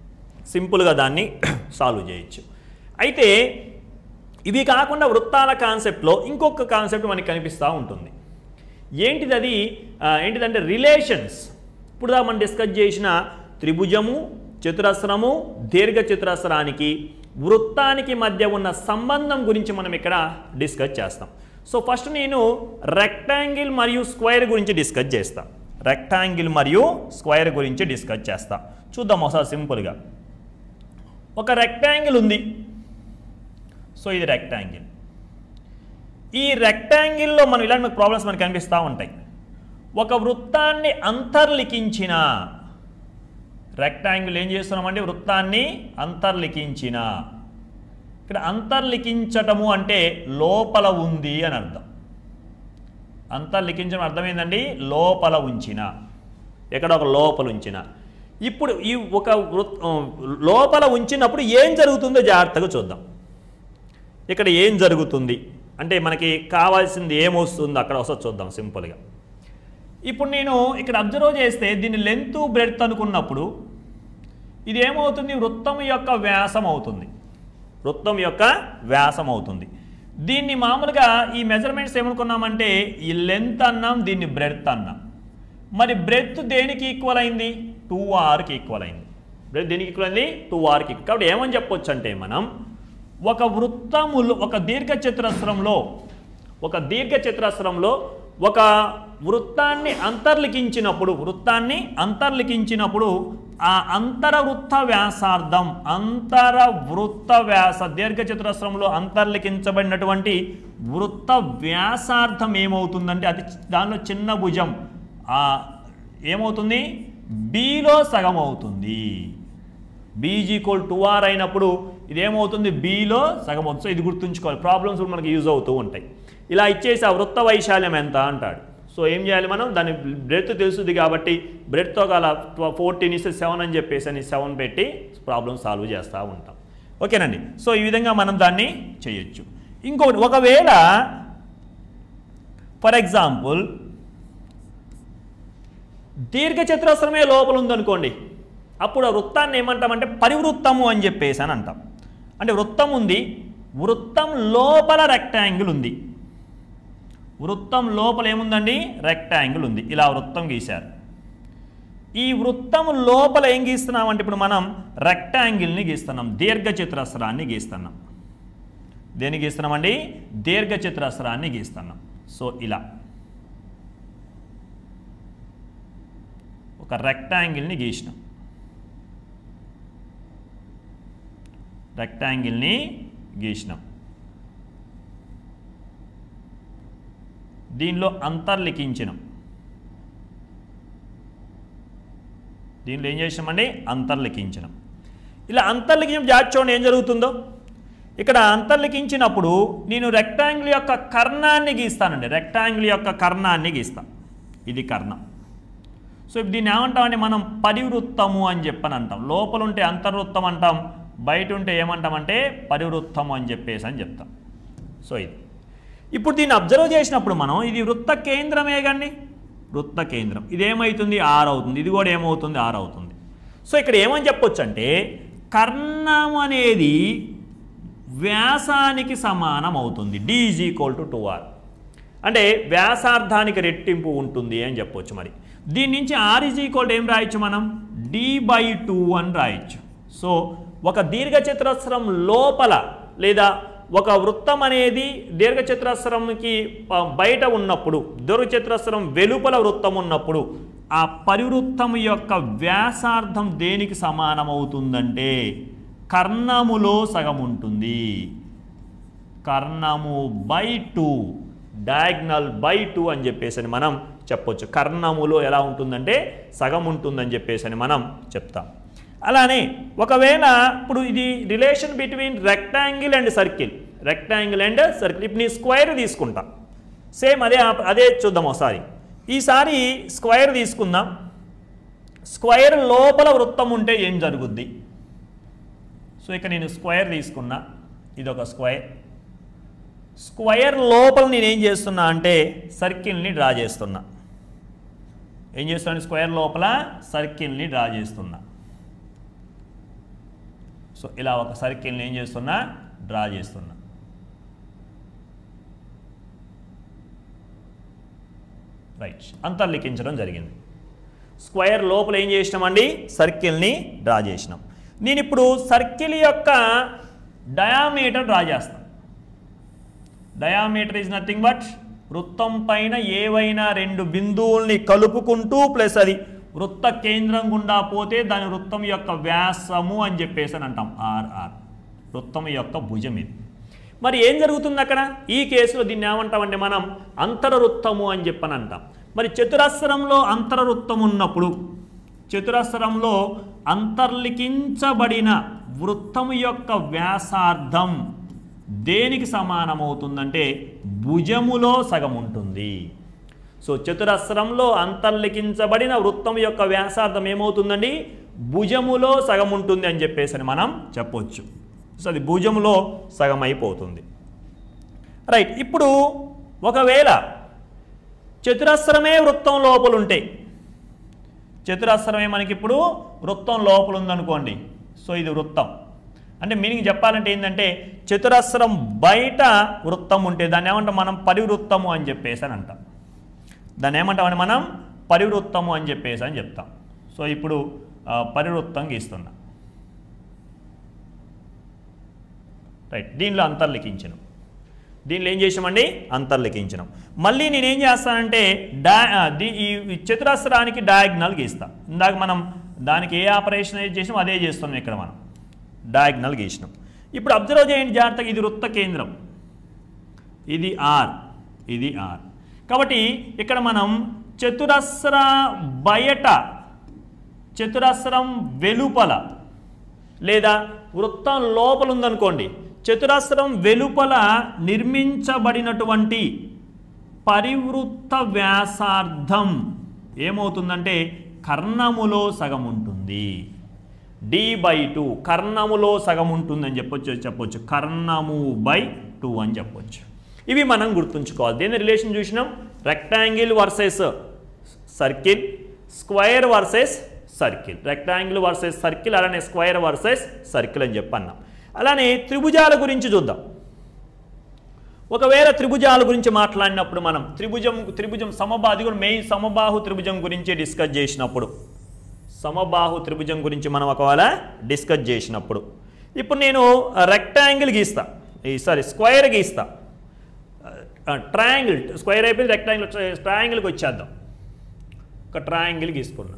సింపుల్గా దాన్ని సాల్వ్ చేయొచ్చు అయితే ఇవి కాకుండా వృత్తాల కాన్సెప్ట్లో ఇంకొక కాన్సెప్ట్ మనకి కనిపిస్తూ ఉంటుంది ఏంటిది అది ఆ, ఏంటిదంటే రిలేషన్స్ ఇప్పుడు దా మనం డిస్కస్ చేసిన త్రిభుజము చతురస్రము దీర్ఘ చతురస్రానికి వృత్తానికి మధ్య ఉన్న సంబంధం గురించి మనం ఇక్కడ డిస్కస్ చేస్తాం సో ఫస్ట్ నేను రెక్టాంగిల్ మరియు స్క్వేర్ గురించి డిస్కస్ చేస్తా రెక్టాంగిల్ మరియు స్క్వేర్ గురించి డిస్కస్ చేస్తా చూద్దాం ఒకసారి సింపుల్గా ఒక రెక్టాంగిల్ ఉంది సో ఇది రెక్టాంగిల్ ఈ రెక్టాంగిల్లో మనం ఇలాంటి ప్రాబ్లమ్స్ మనకు కనిపిస్తూ ఉంటాయి ఒక వృత్తాన్ని అంతర్లిఖించిన రెక్టాంగిల్ ఏం చేస్తున్నామంటే వృత్తాన్ని అంతర్లిఖించిన ఇక్కడ అంతర్లిఖించటము అంటే లోపల ఉంది అని అర్థం అంతర్లిఖించడం అర్థం ఏంటండి లోపల ఉంచిన ఎక్కడ ఒక లోపల ఉంచిన ఇప్పుడు ఈ ఒక వృత్ లోపల ఉంచినప్పుడు ఏం జరుగుతుందో జాగ్రత్తగా చూద్దాం ఇక్కడ ఏం జరుగుతుంది అంటే మనకి కావాల్సింది ఏమొస్తుందో అక్కడ ఒకసారి చూద్దాం సింపుల్గా ఇప్పుడు నేను ఇక్కడ అబ్జర్వ్ చేస్తే దీని లెంత్ బ్రెడ్త్ అనుకున్నప్పుడు ఇది ఏమవుతుంది వృత్తం యొక్క వ్యాసం అవుతుంది వృత్తం యొక్క వ్యాసం అవుతుంది దీన్ని మామూలుగా ఈ మెజర్మెంట్స్ ఏమనుకున్నామంటే ఈ లెంత్ అన్నాం దీన్ని బ్రెడ్త్ అన్నాం మరి బ్రెడ్త్ దేనికి ఈక్వల్ అయింది టూ ఆర్కి ఈక్వల్ అయింది బ్రెడ్త్ దేనికి ఈక్వల్ అయింది టూ ఆర్కి కాబట్టి ఏమని చెప్పొచ్చు అంటే మనం ఒక వృత్తములో ఒక దీర్ఘ చతురస్రంలో ఒక దీర్ఘ చతురస్రంలో ఒక వృత్తాన్ని అంతర్లిఖించినప్పుడు వృత్తాన్ని అంతర్లిఖించినప్పుడు ఆ అంతర వృత్త వ్యాసార్థం అంతర వృత్త వ్యాస దీర్ఘ చతురస్రంలో అంతర్లిఖించబడినటువంటి వృత్త వ్యాసార్థం ఏమవుతుందంటే అది దానిలో చిన్న భుజం ఆ ఏమవుతుంది బీలో సగం అవుతుంది బీజ్ ఈక్వల్ టు ఆర్ అయినప్పుడు ఇదేమవుతుంది బీలో సగం అవుతుంది సో ఇది గుర్తుంచుకోవాలి ప్రాబ్లమ్స్ కూడా మనకి యూజ్ అవుతూ ఉంటాయి ఇలా ఇచ్చేసి ఆ వృత్త వైశాల్యం ఎంత అంటాడు సో ఏం చేయాలి మనం దాని బ్రెత్ తెలుస్తుంది కాబట్టి బ్రెడ్తో గల ఫోర్టీన్ ఇస్తే సెవెన్ అని చెప్పేసి అని సెవెన్ పెట్టి ప్రాబ్లమ్ సాల్వ్ చేస్తూ ఉంటాం ఓకేనండి సో ఈ విధంగా మనం దాన్ని చేయొచ్చు ఇంకొకటి ఒకవేళ ఫర్ ఎగ్జాంపుల్ దీర్ఘ చతురస్రమే లోపల ఉందనుకోండి అప్పుడు ఆ వృత్తాన్ని ఏమంటామంటే పరివృత్తము అని చెప్పేసి అని అంటాం అంటే వృత్తం ఉంది వృత్తం లోపల రెక్టాంగిల్ ఉంది వృత్తం లోపల ఏముందండి రెక్టాంగిల్ ఉంది ఇలా వృత్తం గీశారు ఈ వృత్తం లోపల ఏం గీస్తున్నామంటే ఇప్పుడు మనం రెక్టాంగిల్ని గీస్తున్నాం దీర్ఘ చతురస్రాన్ని గీస్తున్నాం దేన్ని గీస్తున్నామండి దీర్ఘ చతురస్రాన్ని గీస్తున్నాం సో ఇలా ఒక రెక్టాంగిల్ని గీసినాం రెక్టాంగిల్ని గీసినాం దీనిలో అంతర్లిఖించినాం దీనిలో ఏం చేసినామండి అంతర్లిఖించినాం ఇలా అంతర్లిఖించిన జాతి చూడండి ఏం జరుగుతుందో ఇక్కడ అంతర్లిఖించినప్పుడు నేను రెక్టాంగిల్ యొక్క కర్ణాన్ని గీస్తానండి రెక్టాంగిల్ యొక్క కర్ణాన్ని గీస్తాను ఇది కర్ణం సో ఇప్పుడు దీన్ని ఏమంటామంటే మనం పరివృత్తము అని చెప్పని అంటాం లోపల ఉంటే అంతర్వృత్తం అంటాం బయట ఉంటే ఏమంటామంటే పరివృత్తము అని చెప్పేసి అని చెప్తాం సో ఇది ఇప్పుడు దీన్ని అబ్జర్వ్ చేసినప్పుడు మనం ఇది వృత్త కేంద్రమే కండి వృత్త కేంద్రం ఇది ఏమవుతుంది ఆర్ అవుతుంది ఇది కూడా ఏమవుతుంది ఆర్ అవుతుంది సో ఇక్కడ ఏమని చెప్పొచ్చు అంటే కర్ణం అనేది వ్యాసానికి సమానం అవుతుంది D is equal to two R అంటే వ్యాసార్థానికి రెట్టింపు ఉంటుంది అని చెప్పొచ్చు మరి దీని నుంచి ఆర్ ఈజ్ ఈక్వల్ ఏం రాయొచ్చు మనం డి బై టూ అని రాయొచ్చు సో ఒక దీర్ఘచతురస్రం లోపల లేదా ఒక వృత్తం అనేది దీర్ఘచతురస్రంకి ప- బయట ఉన్నప్పుడు దీర్ఘచతురస్రం వెలుపల వృత్తం ఉన్నప్పుడు ఆ పరివృత్తం యొక్క వ్యాసార్థం దేనికి సమానమవుతుందంటే కర్ణములో సగం ఉంటుంది కర్ణము by two diagonal by two అని చెప్పేసి అని మనం చెప్పొచ్చు కర్ణములో ఎలా ఉంటుందంటే సగం ఉంటుందని చెప్పేసి అని మనం చెప్తాం అలానే ఒకవేళ ఇప్పుడు ఇది relation between rectangle and circle rectangle and circle ఇప్పుడు నేను స్క్వేర్ తీసుకుంటా సేమ్ అదే ఆప్- అదే చూద్దాం ఒకసారి ఈసారి స్క్వేర్ తీసుకుందాం స్క్వేర్ లోపల వృత్తం ఉంటే ఏం జరుగుద్ది సో ఇక నేను స్క్వేర్ తీసుకున్నా ఇది ఒక స్క్వేర్ స్క్వేర్ లోపల నేను ఏం చేస్తున్నా అంటే సర్కిల్ని డ్రా చేస్తున్నా ఏం చేస్తున్నాను స్క్వేర్ లోపల సర్కిల్ని డ్రా చేస్తున్నా సో ఇలా ఒక సర్కిల్ని ఏం చేస్తున్నా డ్రా చేస్తున్నా రైట్ అంతర్లిఖించడం జరిగింది స్క్వేర్ లోపల ఏం చేసినామండి సర్కిల్ని డ్రా చేసినాం నేను ఇప్పుడు సర్కిల్ యొక్క డయామీటర్ డ్రా చేస్తాను డయామీటర్ ఈజ్ నథింగ్ బట్ వృత్తం పైన ఏవైనా రెండు బిందువుల్ని కలుపుకుంటూ ప్లస్ అది వృత్త కేంద్రం గుండా పోతే దాని వృత్తం యొక్క వ్యాసము అని చెప్పేసి అని అంటాం ఆర్ఆర్ వృత్తం యొక్క భుజం ఇది మరి ఏం జరుగుతుంది అక్కడ ఈ కేసులో దీన్ని ఏమంటామంటే మనం అంతరవృత్తము అని చెప్పని అంటాం మరి చతురస్రంలో అంతరవృత్తం ఉన్నప్పుడు చతురస్రంలో అంతర్లిఖించబడిన వృత్తము యొక్క వ్యాసార్థం దేనికి సమానమవుతుందంటే భుజములో సగం ఉంటుంది సో చతురస్రంలో అంతర్లిఖించబడిన వృత్తం యొక్క వ్యాసార్థం ఏమవుతుందండి భుజములో సగం ఉంటుంది అని చెప్పేసి అని మనం చెప్పొచ్చు సో అది భుజములో సగం అయిపోతుంది రైట్ ఇప్పుడు ఒకవేళ చతురస్రమే వృత్తం లోపల ఉంటే చతురస్రమే మనకి ఇప్పుడు వృత్తం లోపల ఉందనుకోండి సో ఇది వృత్తం అంటే మీనింగ్ చెప్పాలంటే ఏంటంటే చతురస్రం బయట వృత్తం ఉంటే దాన్ని ఏమంటాం మనం పరివృత్తము అని చెప్పేసి అని అంటాం దాన్ని ఏమంటామని మనం పరివృత్తము అని చెప్పేసి అని చెప్తాం సో ఇప్పుడు ఆ, పరివృత్తం గీస్తున్నా రైట్ దీనిలో అంతర్లిఖించను దీనిలో ఏం చేసామండి అంతర్లిఖించడం మళ్ళీ నేనేం చేస్తానంటే డా ఆ, దీ- ఈ చతురస్రానికి డయాగ్నల్ గీస్తా ఇందాక మనం దానికి ఏ ఆపరేషన్ అయితే చేసినాం అదే చేస్తున్నాం ఇక్కడ మనం డయాగ్నల్ గీసినాం ఇప్పుడు అబ్జర్వ్ చేయండి జాగ్రత్తగా ఇది వృత్త కేంద్రం ఇది ఆర్ ఇది ఆర్ కాబట్టి ఇక్కడ మనం చతురస్ర బయట చతురస్రం వెలుపల లేదా వృత్తం లోపల ఉందనుకోండి చతురస్రం వెలుపల నిర్మించబడినటువంటి పరివృత్త వ్యాసార్థం ఏమవుతుందంటే కర్ణములో సగం ఉంటుంది డి బై టూ కర్ణములో సగం ఉంటుందని చెప్పొచ్చు చెప్పొచ్చు కర్ణము బై టూ అని చెప్పొచ్చు ఇవి మనం గుర్తుంచుకోవాలి దీని రిలేషన్ చూసినాం rectangle versus circle square versus circle rectangle versus circle అలానే స్క్వేర్ వర్సెస్ సర్కిల్ అని చెప్పన్నాం అలానే త్రిభుజాల గురించి చూద్దాం ఒకవేళ త్రిభుజాల గురించి మాట్లాడినప్పుడు మనం త్రిభుజం త్రిభుజం సమబా అది కూడా మెయిన్ సమబాహు త్రిభుజం గురించి డిస్కస్ చేసినప్పుడు సమబాహు త్రిభుజం గురించి మనం ఒకవేళ డిస్కస్ చేసినప్పుడు ఇప్పుడు నేను రెక్టాంగిల్ గీస్తా ఈ సారీ స్క్వేర్ గీస్తా ట్రయాంగిల్ స్క్వేర్ అయిపోయింది రెక్టాంగిల్ ట్రయాంగిల్కి వచ్చేద్దాం ఒక ట్రయాంగిల్ గీసుకున్నాం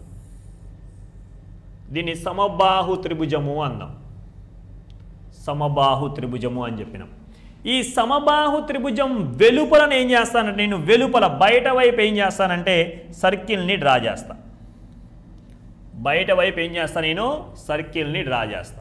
దీన్ని సమబాహు త్రిభుజము అందాం సమబాహు త్రిభుజము అని చెప్పినాం ఈ సమబాహు త్రిభుజం వెలుపలను ఏం చేస్తానంటే నేను వెలుపల బయట వైపు ఏం చేస్తానంటే సర్కిల్ని డ్రా చేస్తా బయట వైపు ఏం చేస్తా నేను సర్కిల్ని డ్రా చేస్తా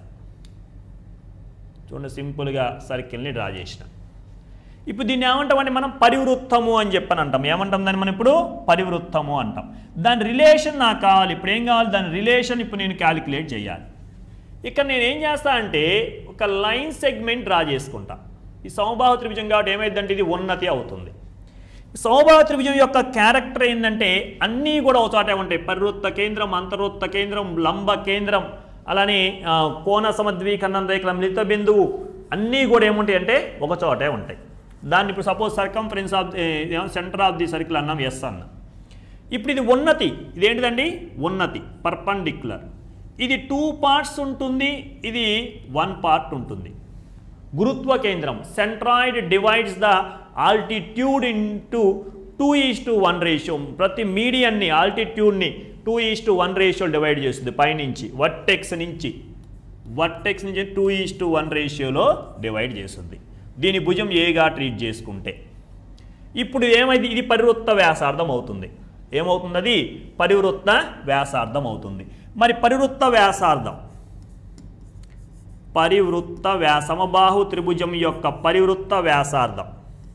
చూడండి సింపుల్గా సర్కిల్ని డ్రా చేసిన ఇప్పుడు దీన్ని ఏమంటామంటే మనం పరివృత్తము అని చెప్పని అంటాం ఏమంటాం దాన్ని మనం ఇప్పుడు పరివృత్తము అంటాం దాని రిలేషన్ నాకు కావాలి ఇప్పుడు ఏం కావాలి దాని రిలేషన్ ఇప్పుడు నేను క్యాలిక్యులేట్ చేయాలి ఇక్కడ నేను ఏం చేస్తా అంటే ఒక లైన్ సెగ్మెంట్ డ్రా చేసుకుంటా ఈ సమబాహు త్రిభుజం కాబట్టి ఏమైందంటే ఇది ఉన్నతి అవుతుంది సమబాహు త్రిభుజం యొక్క క్యారెక్టర్ ఏంటంటే అన్నీ కూడా ఒక చోటే ఉంటాయి పరివృత్త కేంద్రం అంతర్వృత్త కేంద్రం లంబ కేంద్రం అలానే ఆ, కోణ సమద్వీకరణం రేఖల మిలిత బిందువు అన్నీ కూడా ఏముంటాయి అంటే ఒక చోటే ఉంటాయి దాన్ని ఇప్పుడు suppose circumference of centre of the circle అన్నాం ఎస్ అన్నాం ఇప్పుడు ఇది ఉన్నతి ఇదేంటిదండి ఉన్నతి పర్పండిక్యులర్ ఇది టూ పార్ట్స్ ఉంటుంది ఇది వన్ పార్ట్ ఉంటుంది గురుత్వ కేంద్రం centroid divides the altitude into two is to one ratio ప్రతి మీడియన్ని ఆల్టిట్యూడ్ని two is to one ratio divide చేస్తుంది పైనుంచి వర్టెక్స్ నుంచి వర్టెక్స్ నుంచి టూ ఈస్ టు వన్ రేషియోలో డివైడ్ చేస్తుంది దీని భుజం ఏగా ట్రీట్ చేసుకుంటే ఇప్పుడు ఏమైంది ఇది పరివృత్త వ్యాసార్థం అవుతుంది ఏమవుతుంది అది పరివృత్త వ్యాసార్థం అవుతుంది మరి పరివృత్త వ్యాసార్థం పరివృత్త వ్యా సమబాహు త్రిభుజం యొక్క పరివృత్త వ్యాసార్థం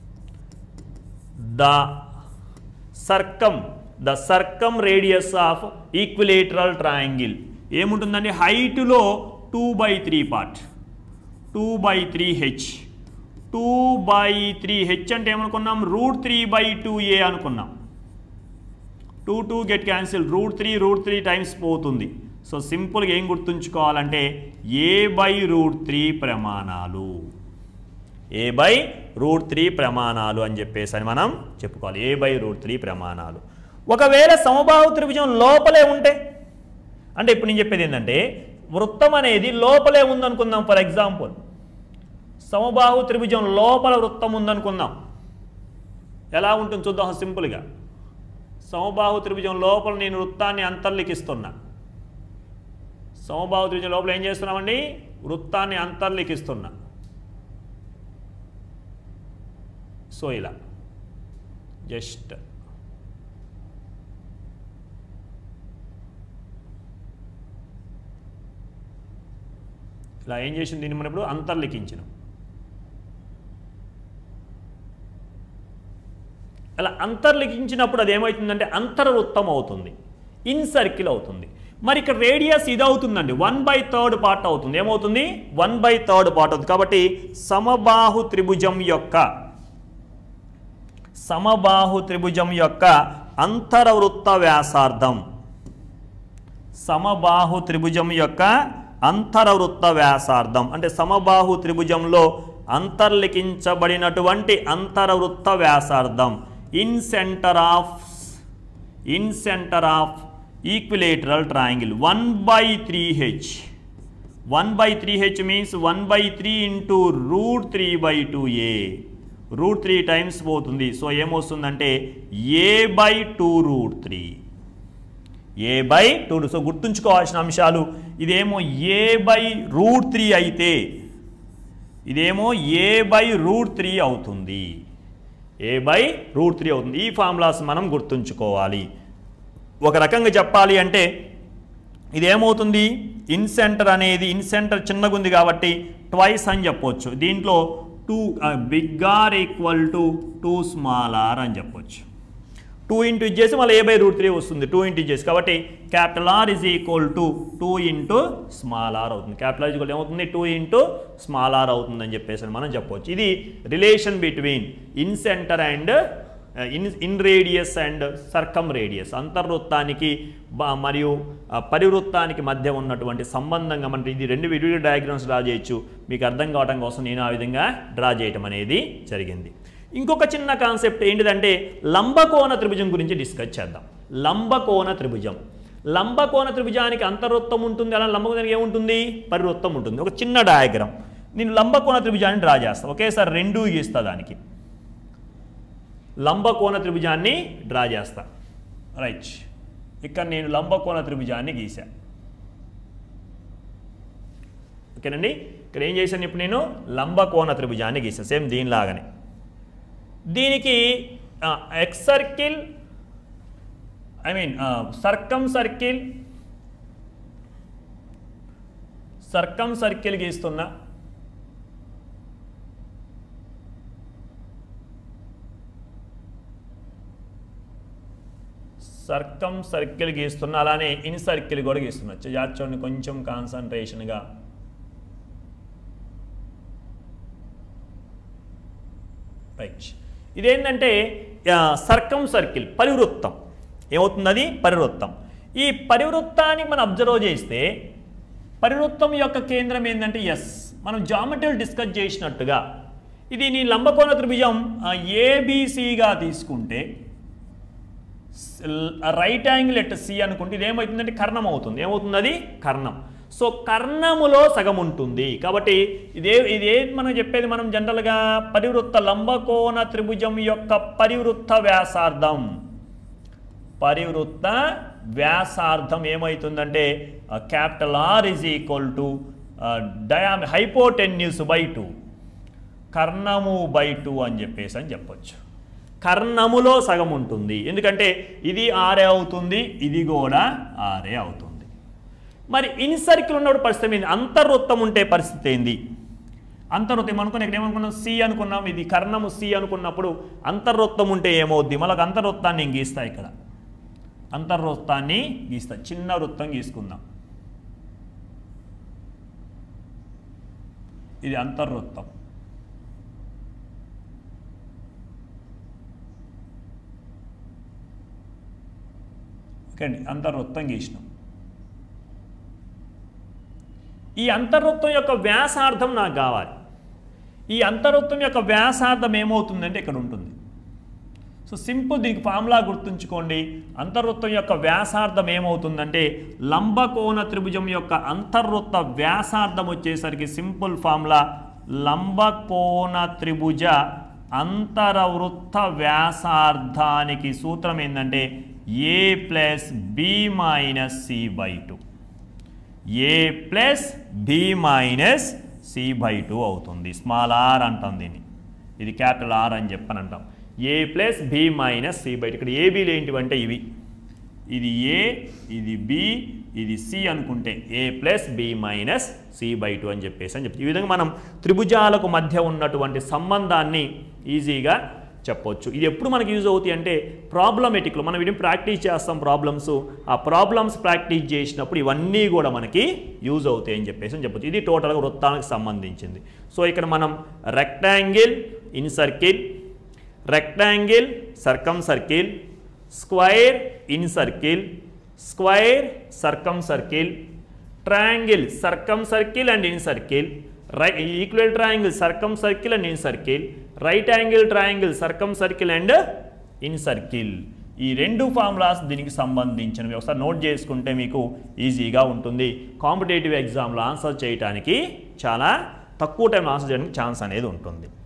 the circum the circum radius of equilateral triangle ఏముంటుందండి హైటులో two by three part two by three H two by three H అంటే ఏమనుకున్నాం root three by two A అనుకున్నాం two two get cancel root three root three times పోతుంది సో సింపుల్గా ఏం గుర్తుంచుకోవాలంటే ఏ బై రూట్ త్రీ ప్రమాణాలు ఏ బై రూట్ త్రీ ప్రమాణాలు అని చెప్పేసి అని మనం చెప్పుకోవాలి ఏ బై రూట్ త్రీ ప్రమాణాలు ఒకవేళ సమబాహు త్రిభుజం లోపలే ఉంటే అంటే ఇప్పుడు నేను చెప్పేది ఏంటంటే వృత్తం అనేది లోపలే ఉందనుకుందాం ఫర్ ఎగ్జాంపుల్ సమబాహు త్రిభుజం లోపల వృత్తం ఉందనుకుందాం ఎలా ఉంటుంది చూద్దాం సింపుల్గా సమబాహు త్రిభుజం లోపల నేను వృత్తాన్ని అంతర్లిఖిస్తున్నా సమబాహు త్రిభుజం లోపల ఏం చేస్తున్నామండి వృత్తాన్ని అంతర్లిఖిస్తున్నా సో ఇలా జస్ట్ ఇలా ఏం చేసింది దీన్ని మనం ఇప్పుడు అంతర్లిఖించినాం అలా అంతర్లిఖించినప్పుడు అది ఏమవుతుందంటే అంతర్వృత్తం అవుతుంది ఇన్ సర్కిల్ అవుతుంది మరి ఇక్కడ రేడియస్ ఇది అవుతుందండి వన్ బై థర్డ్ పార్ట్ అవుతుంది ఏమవుతుంది వన్ బై థర్డ్ పార్ట్ అవుతుంది కాబట్టి సమబాహు త్రిభుజం యొక్క సమబాహు త్రిభుజం యొక్క అంతరవృత్త వ్యాసార్థం సమబాహు త్రిభుజం యొక్క అంతరవృత్త వ్యాసార్థం అంటే సమబాహు త్రిభుజంలో అంతర్లిఖించబడినటువంటి అంతరవృత్త వ్యాసార్థం incentre of incentre of equilateral triangle one by three H one by three H means one by three into root three by two A root three times పోతుంది సో ఏమొస్తుందంటే A by two root three A by two so గుర్తుంచుకోవాల్సిన అంశాలు ఇదేమో ఏ బై రూట్ త్రీ అయితే ఇదేమో ఏ బై రూట్ త్రీ అవుతుంది ఏ బై రూట్ త్రీ అవుతుంది ఈ ఫార్ములాస్ మనం గుర్తుంచుకోవాలి ఒక రకంగా చెప్పాలి అంటే ఇదేమవుతుంది ఇన్ సెంటర్ అనేది ఇన్ సెంటర్ చిన్నగా ఉంది కాబట్టి ట్వైస్ అని చెప్పొచ్చు దీంట్లో two big R equal to two small R అని చెప్పొచ్చు టూ ఇంటూ ఇచ్చేసి మళ్ళీ ఏ బై రూట్ త్రీ వస్తుంది టూ ఇంటూ ఇచ్చేసి కాబట్టి capital R is equal to two into small R అవుతుంది క్యాపిటల్ ఆర్ ఈక్వల్ ఏమవుతుంది టూ ఇంటూ స్మాల్ ఆర్ అవుతుంది అని చెప్పేసి అని మనం చెప్పవచ్చు ఇది relation between incentre and in in radius and circum radius అంతర్వృత్తానికి బ- మరియు ఆ, పరివృత్తానికి మధ్య ఉన్నటువంటి సంబంధంగా మనకి ఇది రెండు విడివిడి డయాగ్రామ్స్ డ్రా చేయొచ్చు మీకు అర్థం కావడం కోసం నేను ఆ విధంగా డ్రా చేయటం అనేది జరిగింది ఇంకొక చిన్న కాన్సెప్ట్ ఏంటిదంటే లంబకోణ త్రిభుజం గురించి డిస్కస్ చేద్దాం లంబకోణ త్రిభుజం లంబకోణ త్రిభుజానికి అంతర్వృత్తం ఉంటుంది అలా లంబకోణానికి ఏముంటుంది పరివృత్తం ఉంటుంది ఒక చిన్న డయాగ్రామ్ నేను లంబకోణ త్రిభుజాన్ని డ్రా చేస్తాను ఒకేసారి రెండు గీస్తా దానికి లంబకోణ త్రిభుజాన్ని డ్రా చేస్తా రైట్ ఇక్కడ నేను లంబకోణ త్రిభుజాన్ని గీసా ఓకేనండి ఇక్కడ ఏం చేశాను ఇప్పుడు నేను లంబకోణ త్రిభుజాన్ని గీసా సేమ్ దీనిలాగానే దీనికి X circle I mean circum circle circum circle గీస్తున్నా సర్కమ్ సర్కిల్ గీస్తున్నా అలానే ఇన్ సర్కిల్ కూడా గీస్తున్నా జాతి చూడండి కొంచెం కాన్సన్ట్రేషన్గా రైట్ ఇదేంటంటే సర్కమ్ సర్కిల్ పరివృత్తం ఏమవుతుంది అది పరివృత్తం ఈ పరివృత్తాన్ని మనం అబ్జర్వ్ చేస్తే పరివృత్తం యొక్క కేంద్రం ఏంటంటే ఎస్ మనం జామెట్రీలు డిస్కస్ చేసినట్టుగా ఇది నీ లంబకోణ త్రిభుజం ఏబిసిగా తీసుకుంటే రైట్ యాంగిల్ ఎట్ సి అనుకుంటే ఇది ఏమవుతుందంటే కర్ణం అవుతుంది ఏమవుతుంది అది కర్ణం సో కర్ణములో సగం ఉంటుంది కాబట్టి ఇదే ఇదే మనం చెప్పేది మనం జనరల్గా పరివృత్త లంబకోణ త్రిభుజం యొక్క పరివృత్త వ్యాసార్థం పరివృత్త వ్యాసార్థం ఏమవుతుందంటే capital R is equal to డయామి హైపోటెన్యూస్ బై టూ కర్ణము బై టూ అని చెప్పేసి అని చెప్పొచ్చు కర్ణములో సగం ఉంటుంది ఎందుకంటే ఇది ఆరే అవుతుంది ఇది కూడా ఆరే అవుతుంది మరి ఇన్ సర్కిల్ ఉన్నప్పుడు పరిస్థితి ఏంది అంతర్వృత్తం ఉంటే పరిస్థితి ఏంది అంతర్వృత్తం అనుకుని ఇక్కడ ఏమనుకున్నాం సి అనుకున్నాం ఇది కర్ణము సి అనుకున్నప్పుడు అంతర్వృత్తం ఉంటే ఏమవుద్ది మళ్ళీ అంతర్వృత్తాన్ని నేను గీస్తా ఇక్కడ అంతర్వృత్తాన్ని గీస్తా చిన్న వృత్తం గీసుకుందాం ఇది అంతర్వృత్తం ఓకే అండి అంతర్వృత్తం గీసినాం ఈ అంతర్వృత్తం యొక్క వ్యాసార్థం నాకు కావాలి ఈ అంతర్వృత్తం యొక్క వ్యాసార్థం ఏమవుతుందంటే ఇక్కడ ఉంటుంది సో సింపుల్ దీనికి ఫార్ములా గుర్తుంచుకోండి అంతర్వృత్తం యొక్క వ్యాసార్థం ఏమవుతుందంటే లంబకోణ త్రిభుజం యొక్క అంతర్వృత్త వ్యాసార్థం వచ్చేసరికి సింపుల్ ఫార్ములా లంబకోణ త్రిభుజ అంతరవృత్త వ్యాసార్థానికి సూత్రం ఏంటంటే A plus B minus C by two A plus B minus C by two అవుతుంది స్మాల్ ఆర్ అంటాం దీన్ని ఇది క్యాపిటల్ ఆర్ అని చెప్పని అంటాం A plus B minus C by two ఇక్కడ ఏబీలు ఏంటివంటే ఇవి ఇది ఏ ఇది బి ఇది సి అనుకుంటే A plus B minus C by two అని చెప్పేసి అని చెప్తాం ఈ విధంగా మనం త్రిభుజాలకు మధ్య ఉన్నటువంటి సంబంధాన్ని ఈజీగా చెప్పొచ్చు ఇది ఎప్పుడు మనకి యూజ్ అవుతాయి అంటే ప్రాబ్లమేటిక్లో మనం వీటిని ప్రాక్టీస్ చేస్తాం ప్రాబ్లమ్స్ ఆ ప్రాబ్లమ్స్ ప్రాక్టీస్ చేసినప్పుడు ఇవన్నీ కూడా మనకి యూజ్ అవుతాయి అని చెప్పేసి అని చెప్పొచ్చు ఇది టోటల్గా వృత్తానికి సంబంధించింది సో ఇక్కడ మనం rectangle in circle rectangle circum circle square in circle square circum circle triangle circum circle and in circle రై equal triangle circum circle and in circle right angle triangle circum circle and in circle ఈ రెండు ఫార్ములాస్ దీనికి సంబంధించినవి ఒకసారి నోట్ చేసుకుంటే మీకు ఈజీగా ఉంటుంది కాంపిటేటివ్ ఎగ్జామ్లో ఆన్సర్ చేయడానికి చాలా తక్కువ టైం ఆన్సర్ చేయడానికి ఛాన్స్ అనేది ఉంటుంది